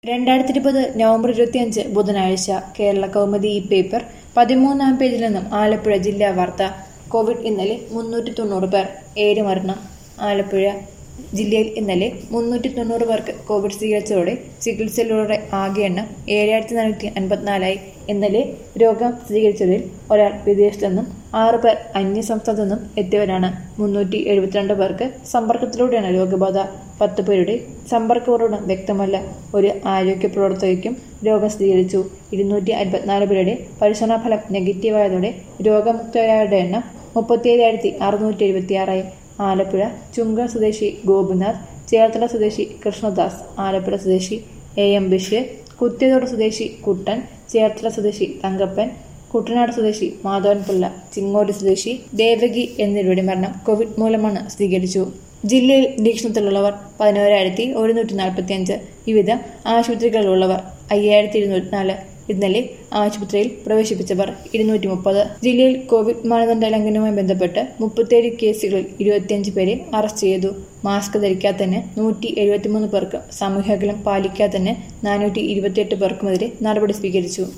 രണ്ടായിരത്തി ഇരുപത് നവംബർ ഇരുപത്തിയഞ്ച് ബുധനാഴ്ച കേരള കൗമുദി ഈ പേപ്പർ പതിമൂന്നാം പേജിൽ നിന്നും ആലപ്പുഴ ജില്ലാ വാർത്ത കോവിഡ് ഇന്നലെ മുന്നൂറ്റി തൊണ്ണൂറ് പേർ ഏഴ് മരണം ആലപ്പുഴ ജില്ലയിൽ ഇന്നലെ മുന്നൂറ്റി തൊണ്ണൂറ് പേർക്ക് കോവിഡ് സ്ഥിരീകരിച്ചതോടെ ചികിത്സയിലൂടെ ആകെ എണ്ണം ഏഴായിരത്തി നാനൂറ്റി അൻപത്തിനാലായി ഇന്നലെ രോഗം സ്ഥിരീകരിച്ചതിൽ ഒരാൾ വിദേശത്തു നിന്നും ആറ് പേർ അന്യസംസ്ഥാനത്തു നിന്നും എത്തിയവരാണ് മുന്നൂറ്റി എഴുപത്തിരണ്ട് പേർക്ക് സമ്പർക്കത്തിലൂടെയാണ് രോഗബാധ പത്ത് പേരുടെ സമ്പർക്ക ഉറവിടം വ്യക്തമല്ല ഒരു ആരോഗ്യ പ്രവർത്തകയ്ക്കും രോഗം സ്ഥിരീകരിച്ചു ഇരുന്നൂറ്റി അൻപത്തിനാല് പേരുടെ പരിശോധനാ ഫലം നെഗറ്റീവായതോടെ രോഗമുക്തരായവരുടെ എണ്ണം മുപ്പത്തിയേഴായിരത്തി അറുന്നൂറ്റി എഴുപത്തിയാറായി ആലപ്പുഴ ചുങ്ക സ്വദേശി ഗോപിനാഥ് ചേർത്തല സ്വദേശി കൃഷ്ണദാസ് ആലപ്പുഴ സ്വദേശി എ എം ബഷീർ കുത്തിയതോട് സ്വദേശി കുട്ടൻ ചേർത്തല സ്വദേശി തങ്കപ്പൻ കുട്ടനാട് സ്വദേശി മാധവൻപിള്ള ചിങ്ങോടി സ്വദേശി ദേവകി എന്നിവരുടെ മരണം കോവിഡ് മൂലമാണ് സ്ഥിരീകരിച്ചു ജില്ലയിൽ നിരീക്ഷണത്തിലുള്ളവർ പതിനോരായിരത്തി ഒരുന്നൂറ്റി നാൽപ്പത്തി അഞ്ച് വിവിധ ആശുപത്രികളിലുള്ളവർ അയ്യായിരത്തി ഇരുന്നൂറ്റി നാല് ഇന്നലെ ആശുപത്രിയിൽ പ്രവേശിപ്പിച്ചവർ ഇരുന്നൂറ്റി മുപ്പത് ജില്ലയിൽ കോവിഡ് മാനദണ്ഡ ലംഘനവുമായി ബന്ധപ്പെട്ട് മുപ്പത്തിയേഴ് കേസുകളിൽ ഇരുപത്തിയഞ്ച് പേരെ അറസ്റ്റ് ചെയ്തു മാസ്ക് ധരിക്കാത്തതിന് നൂറ്റി എഴുപത്തിമൂന്ന് പേർക്ക് സാമൂഹ്യ അകലം പാലിക്കാത്തതിന് നാനൂറ്റി ഇരുപത്തിയെട്ട് പേർക്കുമെതിരെ നടപടി സ്വീകരിച്ചു